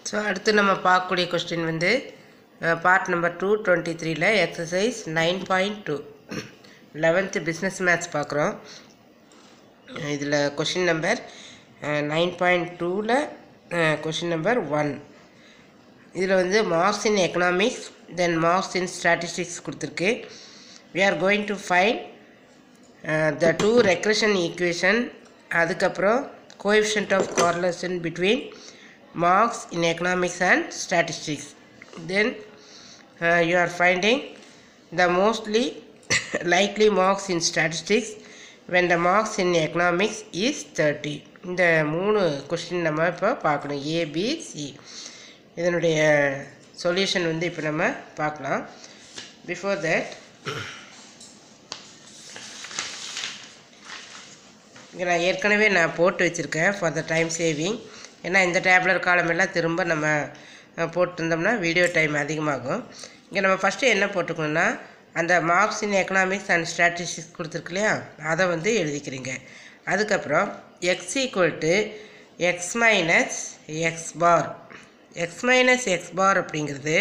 So அடுத்து நம்ம பார்க்கக்கூடிய கொஸ்டின் வந்து பார்ட் நம்பர் டூ டுவெண்ட்டி த்ரீல exercise nine point two eleventh business maths பார்க்குறோம் இதில் கொஷின் நம்பர் நைன் பாயிண்ட் டூவில் கொஷின் நம்பர் ஒன் இதில் வந்து marks in economics then marks in statistics கொடுத்துருக்கு we are going to find the two regression equation அதுக்கப்புறம் coefficient of correlation between marks in economics and statistics then uh, you are finding the mostly likely marks in statistics when the marks in economics is 30 இந்த மூணு question நம்ம இப்போ பார்க்கணும் ABC இதனுடைய solution வந்து இப்போ நம்ம பார்க்கலாம் பிஃபோர் தட் இங்கே நான் ஏற்கனவே நான் போட்டு வச்சுருக்கேன் ஃபார் த டைம் சேவிங் ஏன்னா இந்த டேப்லர் காலமெல்லாம் திரும்ப நம்ம அஹ், போட்டிருந்தோம்னா வீடியோ டைம் அதிகமாகும் இங்கே நம்ம ஃபஸ்ட்டு என்ன போட்டுக்கணும்னா அந்த marks in economics and statistics கொடுத்துருக்கு இல்லையா அதை வந்து எழுதிக்கிறீங்க அதுக்கப்புறம் x equal to x minus x bar x minus x bar அப்படிங்கிறது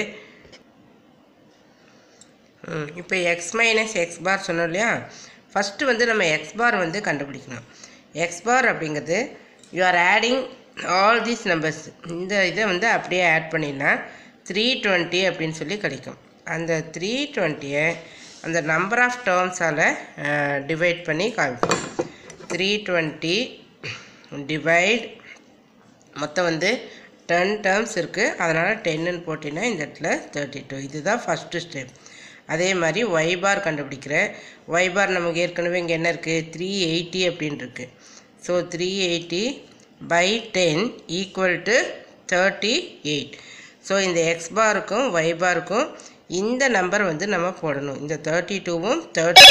இப்போ எக்ஸ் மைனஸ் எக்ஸ் பார் சொன்னோம் இல்லையா ஃபஸ்ட்டு வந்து நம்ம எக்ஸ் பார் வந்து கண்டுபிடிக்கணும் எக்ஸ் பார் அப்படிங்கிறது you are adding all these numbers இந்த இதை வந்து அப்படியே ஆட் பண்ணினா த்ரீ டுவெண்ட்டி அப்படின்னு சொல்லி கிடைக்கும் அந்த த்ரீ டுவெண்ட்டியை அந்த நம்பர் ஆஃப் டேர்ம்ஸால் டிவைட் பண்ணி காமிப்போம் த்ரீ டுவெண்ட்டி டிவைட் மொத்தம் வந்து டென் டேர்ம்ஸ் இருக்குது அதனால் டென்னுன்னு போட்டிங்கன்னா இந்த இடத்துல தேர்ட்டி டூ இதுதான் ஃபஸ்ட்டு ஸ்டெப் அதே மாதிரி ஒய் பார் கண்டுபிடிக்கிற ஒய் பார் நமக்கு ஏற்கனவே இங்கே என்ன இருக்குது த்ரீ எயிட்டி அப்படின்னு இருக்குது so three eighty by ten equal to thirty eight so இந்த எக்ஸ் பாருக்கும் ஒய் பாருக்கும் இந்த நம்பர் வந்து நம்ம போடணும் இந்த தேர்ட்டி டூவும் தேர்ட்டி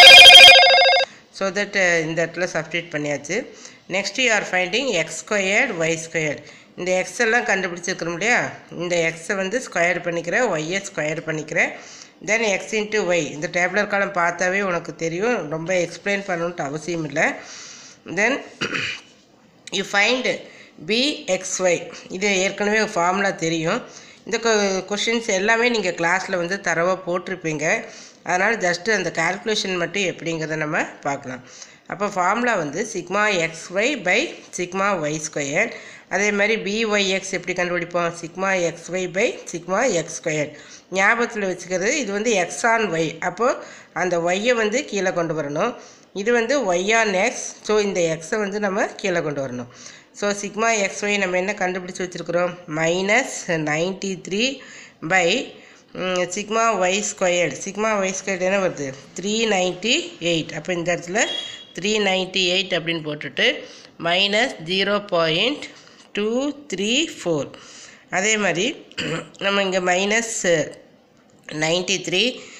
ஸோ தட் இந்த இடத்துல சப்ஸ்டியூட் பண்ணியாச்சு next you are finding x squared y squared இந்த எக்ஸ் எல்லாம் கண்டுபிடிச்சிருக்கிறோம் இல்லையா இந்த எக்ஸை வந்து ஸ்கொயர் பண்ணிக்கிறேன் ஒய்யை ஸ்கொயர் பண்ணிக்கிறேன் தென் எக்ஸ் இன்ட்டு ஒய் இந்த டேப்லர் காலம் பார்த்தாவே உனக்கு தெரியும் ரொம்ப எக்ஸ்பிளைன் பண்ணணுன்ட்டு அவசியம் இல்லை தென் யூ ஃபைண்ட் பிஎக்ஸ்ஒய் இது ஏற்கனவே ஃபார்முலா தெரியும் இந்த கொஷின்ஸ் எல்லாமே நீங்கள் கிளாஸில் வந்து தரவாக போட்டிருப்பீங்க அதனால் ஜஸ்ட்டு அந்த கால்குலேஷன் மட்டும் எப்படிங்கிறத நம்ம பார்க்கலாம் அப்போ ஃபார்முலா வந்து sigma x y by sigma y square அதே மாதிரி பிஒய்எக்ஸ் எப்படி கண்டுபிடிப்போம் sigma x y by sigma x square ஞாபகத்தில் வச்சுக்கிறது இது வந்து எக்ஸ் ஆன் ஒய் அப்போது அந்த ஒய்யை வந்து கீழே கொண்டு வரணும் இது வந்து ஒய் ஆன் எக்ஸ் ஸோ இந்த எக்ஸை வந்து நம்ம கீழே கொண்டு வரணும் ஸோ சிக்மா எக்ஸ் ஒய் நம்ம என்ன கண்டுபிடிச்சி வச்சுருக்குறோம் minus ninety three by sigma y squared sigma y squared என்ன வருது த்ரீ நைன்ட்டி எயிட் அப்போ இந்த இடத்துல த்ரீ நைன்ட்டி எயிட் அப்படின்னு போட்டுட்டு minus zero point two three four அதே மாதிரி நம்ம இங்கே minus ninety three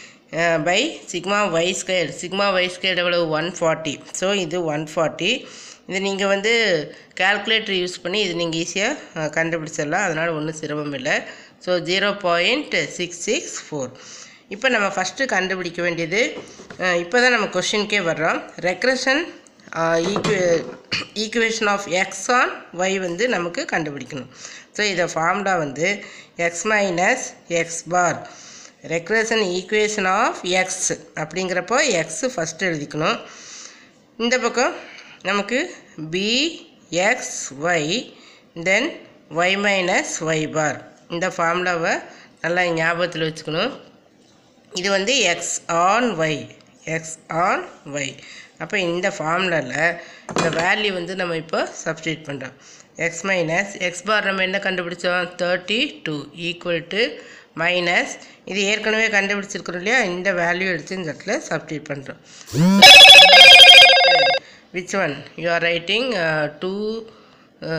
by sigma y square sigma y square எவ்வளவு ஒன் ஃபார்ட்டி ஸோ இது ஒன் ஃபார்ட்டி இது நீங்கள் வந்து கால்குலேட்டர் யூஸ் பண்ணி இது நீங்கள் ஈஸியாக கண்டுபிடிச்சிடலாம் அதனால் ஒன்றும் சிரமம் இல்லை so zero point six six four இப்போ நம்ம ஃபஸ்ட்டு கண்டுபிடிக்க வேண்டியது இப்போ தான் நம்ம கொஷினுக்கே வர்றோம் ரெக்ரெஷன் ஈக்குவே equation of x on y வந்து நமக்கு கண்டுபிடிக்கணும் ஸோ இதை ஃபார்முலா வந்து x minus x bar regression equation of x அப்படிங்கிறப்போ எக்ஸ் ஃபஸ்ட்டு எழுதிக்கணும் இந்த பக்கம் நமக்கு b x y then y minus y bar இந்த ஃபார்முலாவை நல்லா ஞாபகத்தில் வச்சுக்கணும் இது வந்து x on y x on y அப்போ இந்த ஃபார்முலாவில் இந்த வேல்யூ வந்து நம்ம இப்போ சப்ஸ்டியூட் பண்ணுறோம் எக்ஸ் மைனஸ் எக்ஸ் பார் நம்ம என்ன கண்டுபிடிச்சோம் thirty two equal to minus இது ஏற்கனவே கண்டுபிடிச்சிருக்கிறோம் இல்லையா இந்த வேல்யூ எடுத்து இந்த இடத்துல சப்ஸ்டியூட் பண்ணுறோம் which one you are writing uh, 2 uh,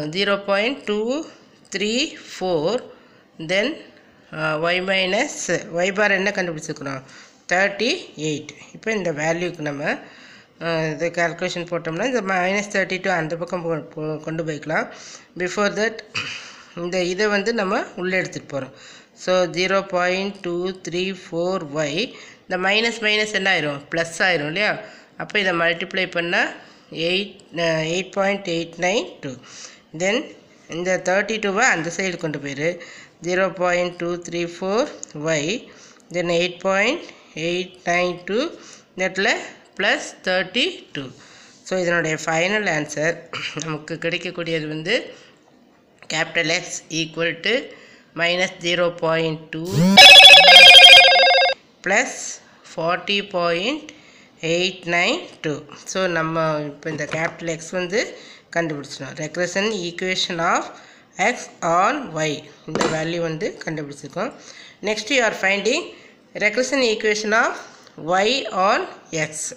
0.234 then uh, y minus y bar என்ன கண்டுபிடிச்சிருக்கிறோம் தேர்ட்டி எயிட் இப்போ இந்த வேல்யூக்கு நம்ம uh, இது கால்குலேஷன் போட்டோம்னா இந்த மைனஸ் தேர்ட்டி டூ அந்த பக்கம் போ- போ- கொண்டு போய்க்கலாம் பிஃபோர் தட் இந்த இதை வந்து நம்ம உள்ளே எடுத்துகிட்டு போகிறோம் so zero point two three four y இந்த மைனஸ் மைனஸ் என்ன ஆயிரும் ப்ளஸ் ஆயிரும் இல்லையா அப்போ இதை மல்டிப்ளை பண்ணால் eight eight point eight nine two then இந்த தேர்ட்டி டூவை அந்த சைடு கொண்டு போயிரு zero point two three four y then eight point eight nine two இந்த இடத்துல ப்ளஸ் தேர்ட்டி டூ ஸோ இதனுடைய ஃபைனல் ஆன்சர் நமக்கு கிடைக்கக்கூடியது வந்து capital x equal to minus zero point two plus forty point eight nine two so நம்ம இப்போ இந்த capital x வந்து கண்டுபிடிச்சிடும் regression equation of x on y இந்த வேல்யூ வந்து கண்டுபிடிச்சிருக்கோம் next you are finding regression equation of y on x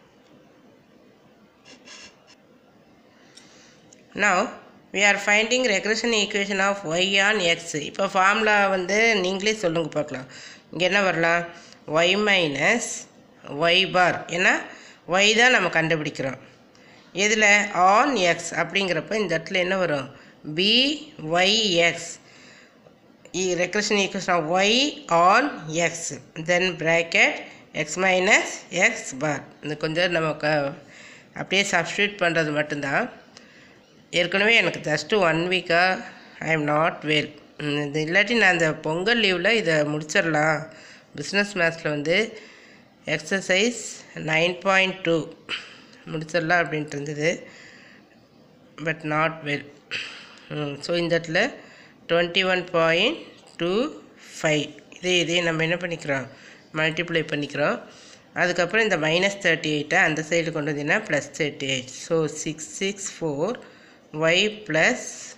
now we are finding regression equation of y on x இப்போ formula வந்து நீங்களே சொல்லுங்க பார்க்கலாம் இங்கே என்ன வரலாம் y மைனஸ் ஒய் பார் ஏன்னா y தான் நம்ம கண்டுபிடிக்கிறோம் இதில் ஆன் எக்ஸ் அப்படிங்கிறப்ப இந்த இடத்துல என்ன வரும் b y x regression equation of y on x then bracket x minus x bar இது கொஞ்சம் நமக்கு அப்படியே சப்ஸ்டியூட் பண்ணுறது மட்டும்தான் ஏற்கனவே எனக்கு ஜஸ்ட்டு ஒன் வீக்காக ஐ எம் நாட் வெல் இது இல்லாட்டி நான் அந்த பொங்கல் லீவில் இதை முடிச்சிடலாம் பிஸ்னஸ் மேத்ஸில் வந்து எக்ஸசைஸ் நைன் பாயிண்ட் டூ முடிச்சிடலாம் அப்படின்ட்டு இருந்தது பட் நாட் வெல் ஸோ இந்த இடத்துல twenty one point two five இதே இதே நம்ம என்ன பண்ணிக்கிறோம் மல்டிப்ளை பண்ணிக்கிறோம் அதுக்கப்புறம் இந்த மைனஸ் தேர்ட்டி எயிட்டை அந்த சைடு கொண்டு வந்தீங்கன்னா plus thirty eight so six six four y plus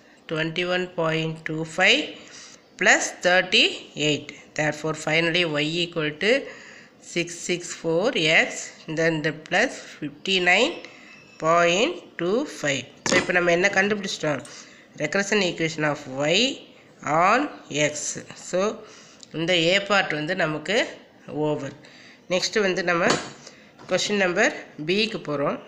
21.25 plus 38 therefore finally y equal to 664x then the plus 59.25 so இப்போ நம்ம என்ன கண்டுபிடிச்சிட்டோம் regression equation of y on x so இந்த ஏ பார்ட் வந்து நமக்கு ஓவர் நெக்ஸ்ட்டு வந்து நம்ம question number பிக்கு போகிறோம்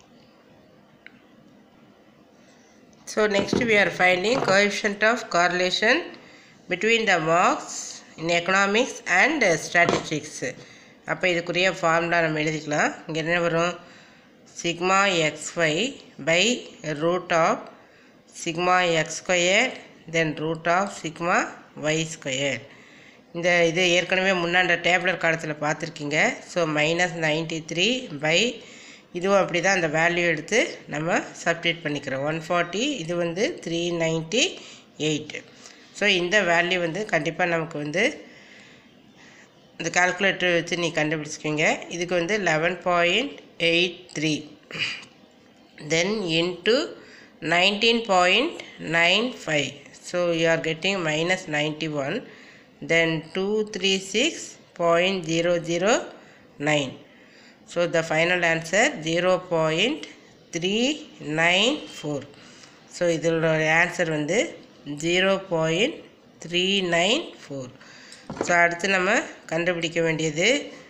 So next we are finding coefficient of correlation between the marks in economics and uh, statistics. அப்போ இதுக்குரிய ஃபார்முலா நம்ம எழுதிக்கலாம் இங்கே என்ன வரும் sigma x y by root of sigma x square then root of sigma y square இந்த இது ஏற்கனவே முன்னாண்ட டேப்லர் காலத்தில் பார்த்துருக்கீங்க so minus ninety three by இதுவும் அப்படி தான் அந்த வேல்யூ எடுத்து நம்ம சப்ஸ்டியூட் பண்ணிக்கிறோம் ஒன் ஃபார்ட்டி இது வந்து த்ரீ நைன்ட்டி எயிட் ஸோ இந்த வேல்யூ வந்து கண்டிப்பாக நமக்கு வந்து இந்த கால்குலேட்டர் வச்சு நீ கண்டுபிடிச்சிக்கிங்க இதுக்கு வந்து eleven point eight three then into nineteen point nine five so you are getting minus ninety one then two three six point zero zero nine so the final answer zero point three nine four so இதோட answer வந்து zero point three nine four so அடுத்து நம்ம கண்டுபிடிக்க வேண்டியது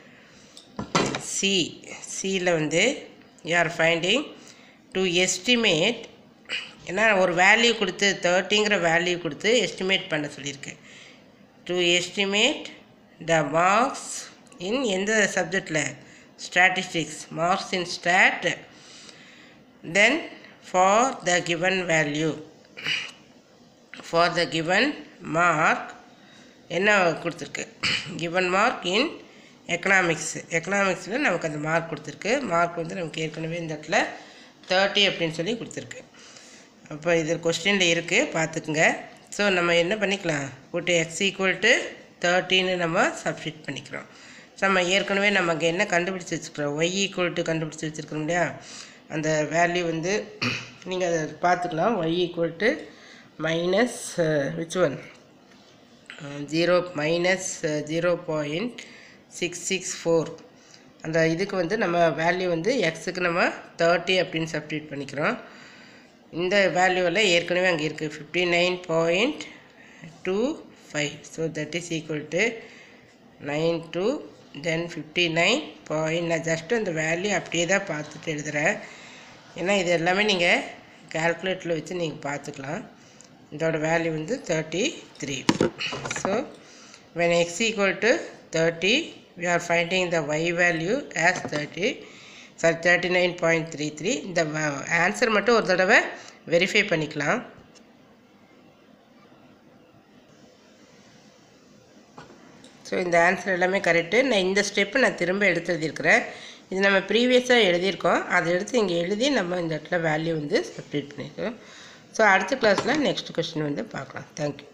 c சியில் வந்து you are finding to estimate ஏன்னா ஒரு வேல்யூ கொடுத்து தேர்ட்டிங்கிற வேல்யூ கொடுத்து எஸ்டிமேட் பண்ண சொல்லியிருக்கேன் to estimate the marks in எந்த சப்ஜெக்டில் statistics marks in stat then for the given value for the given mark என்ன கொடுத்துருக்கு given mark in எக்கனாமிக்ஸ் எக்கனாமிக்ஸில் நமக்கு அந்த மார்க் கொடுத்துருக்கு மார்க் வந்து நமக்கு ஏற்கனவே இந்த இடத்துல தேர்ட்டி அப்படின்னு சொல்லி கொடுத்துருக்கு அப்போ இது கொஸ்டினில் இருக்குது பார்த்துக்குங்க ஸோ நம்ம என்ன பண்ணிக்கலாம் போட்டு எக்ஸ் ஈக்குவல் டு தேர்ட்டின்னு நம்ம சப்ஸ்டியூட் பண்ணிக்கிறோம் ஸோ நம்ம ஏற்கனவே நம்ம அங்கே என்ன கண்டுபிடிச்சி வச்சுருக்கிறோம் ஒய் ஈக்குவல் டு கண்டுபிடிச்சி வச்சுருக்கிறோம் இல்லையா அந்த வேல்யூ வந்து நீங்கள் அதை பார்த்துக்கலாம் y equal to minus which one zero minus zero point six six four அந்த இதுக்கு வந்து நம்ம வேல்யூ வந்து எக்ஸுக்கு நம்ம தேர்ட்டி அப்படின்னு சப்ஸ்டியூட் பண்ணிக்கிறோம் இந்த வேல்யூவில் ஏற்கனவே அங்கே இருக்குது fifty nine point two five so that is equal to nine two then fifty nine point நான் ஜஸ்ட்டு அந்த வேல்யூ அப்படியே தான் பார்த்துட்டு எழுதுகிறேன் ஏன்னா இது எல்லாமே நீங்கள் கால்குலேட்டரில் வச்சு நீங்கள் பார்த்துக்கலாம் இதோட வேல்யூ வந்து thirty three so when x equal to thirty we are finding the y value as 30 sorry thirty nine point three three இந்த ஆன்சர் மட்டும் ஒரு தடவை வெரிஃபை பண்ணிக்கலாம் ஸோ இந்த ஆன்சர் எல்லாமே கரெக்டு நான் இந்த ஸ்டெப்பு நான் திரும்ப எடுத்து எழுதியிருக்கிறேன் இது நம்ம ப்ரீவியஸாக எழுதியிருக்கோம் அதை எடுத்து இங்கே எழுதி நம்ம இந்த இடத்துல வேல்யூ வந்து சப்மிட் பண்ணியிருக்கோம் ஸோ அடுத்த கிளாஸில் நெக்ஸ்ட் கொஸ்டின் வந்து பார்க்கலாம் தேங்க்யூ